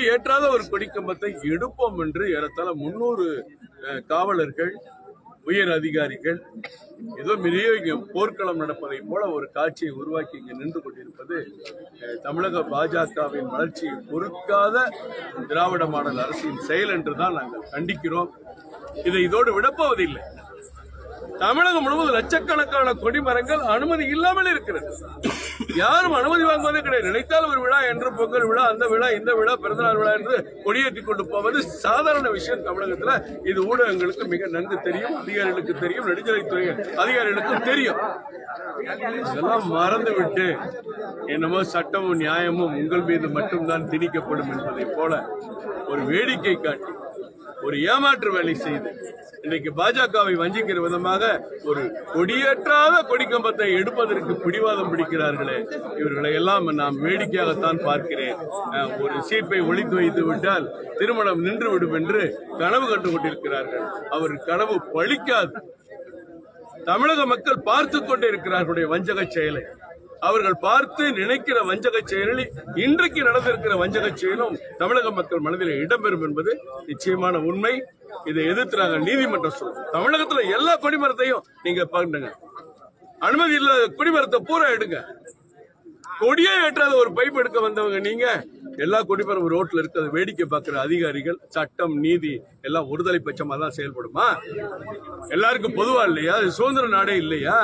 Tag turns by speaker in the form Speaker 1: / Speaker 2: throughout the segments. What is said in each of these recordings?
Speaker 1: ஏற்றாத ஒரு கொடிக்கம்பத்தை எடுப்போம் என்று ஏறத்தாழ முன்னூறு காவலர்கள் உயர் அதிகாரிகள் ஏதோ மிக இங்க போர்க்களம் நடப்பதை போல ஒரு காட்சியை உருவாக்கி இங்கு நின்று கொண்டிருப்பது அஹ், தமிழக பாஜகவின் வளர்ச்சியை பொறுக்காத திராவிட மாடல் அரசின் செயல் என்றுதான் நாங்கள் கண்டிக்கிறோம் இதை இதோடு விடப்போவதில்லை தமிழகம் முழுவதும் லட்சக்கணக்கான கொடிமரங்கள் அனுமதி இல்லாமல் இருக்கிறது யாரும் அனுமதி வாங்குவதே கிடையாது நினைத்தால் ஒரு விழா என்று பொங்கல் விழா அந்த விழா இந்த விழா பிறந்தநாள் விழா என்று கொடியேற்றி கொண்டு போவது சாதாரண விஷயம் தமிழகத்துல இது ஊடகங்களுக்கு மிக நன்கு தெரியும் அதிகாரிகளுக்கு தெரியும் நெடுஞ்சாலைத்துறை அதிகாரிகளுக்கும் தெரியும் இதெல்லாம் மறந்து விட்டு என்னமோ சட்டமும் நியாயமும் உங்கள் மீது மட்டும்தான் திணிக்கப்படும் என்பதை போல ஒரு வேடிக்கை காட்டி ஒரு ஏமாற்று வேலை செய்து இன்றைக்கு பாஜகவை வஞ்சிக்கிற விதமாக ஒரு கொடியேற்றாத கொடிக்கம்பத்தை எடுப்பதற்கு பிடிவாதம் பிடிக்கிறார்களே இவர்களை எல்லாம் நான் வேடிக்கையாகத்தான் பார்க்கிறேன் அஹ், ஒரு சீப்பை ஒளித்து வைத்து விட்டால் திருமணம் நின்று விடும் என்று கனவு கண்டு கொண்டிருக்கிறார்கள் அவர் கனவு பழிக்காது தமிழக மக்கள் பார்த்து கொண்டே இருக்கிறார்களுடைய வஞ்சக செயலை அவர்கள் பார்த்து நினைக்கிற வஞ்சக செயலில் இன்றைக்கு நடந்திருக்கிற வஞ்சக செயலும் தமிழக மக்கள் மனதில் இடம்பெறும் என்பது நிச்சயமான உண்மை இதை எதிர்த்து நாங்கள் நீதிமன்றம் சொல்றோம் தமிழகத்துல எல்லா கொடிமரத்தையும் நீங்க பாருங்க அனுமதி இல்லாத கொடிமரத்தை பூரா எடுங்க கொடியே ஏற்றாத ஒரு பைப் எடுக்க வந்தவங்க நீங்க எல்லா கொடிமரம் ரோட்ல இருக்கிற வேடிக்கை பார்க்கிற அதிகாரிகள் சட்டம் நீதி எல்லாம் ஒருதலை பட்சமா தான் செயல்படுமா எல்லாருக்கும் பொதுவா இல்லையா இது சுதந்திர நாடே இல்லையா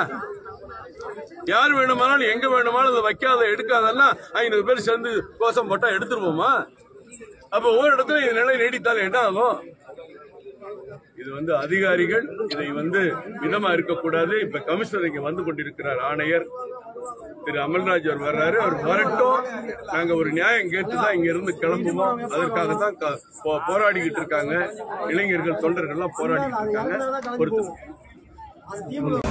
Speaker 1: யார் வேணுமானாலும் எங்க வேணுமானாலும் அதை வைக்காத எடுக்காதன்னா ஐநூறு பேர் சேர்ந்து கோஷம் போட்டா எடுத்துருவோமா அப்ப ஒவ்வொரு இடத்துல இந்த நிலை நீடித்தால் என்ன ஆகும் இது வந்து அதிகாரிகள் இதை வந்து மிதமா இருக்கக்கூடாது இப்ப கமிஷனர் இங்க வந்து கொண்டிருக்கிறார் ஆணையர் திரு அமல்ராஜ் அவர் வர்றாரு அவர் வரட்டும் நாங்க ஒரு நியாயம் கேட்டுதான் இங்க இருந்து கிளம்புவோம் அதற்காக தான் க- போ- போராடிக்கிட்டு இருக்காங்க இளைஞர்கள் தொண்டர்கள் எல்லாம் போராடிக்கிட்டு இருக்காங்க பொறுத்து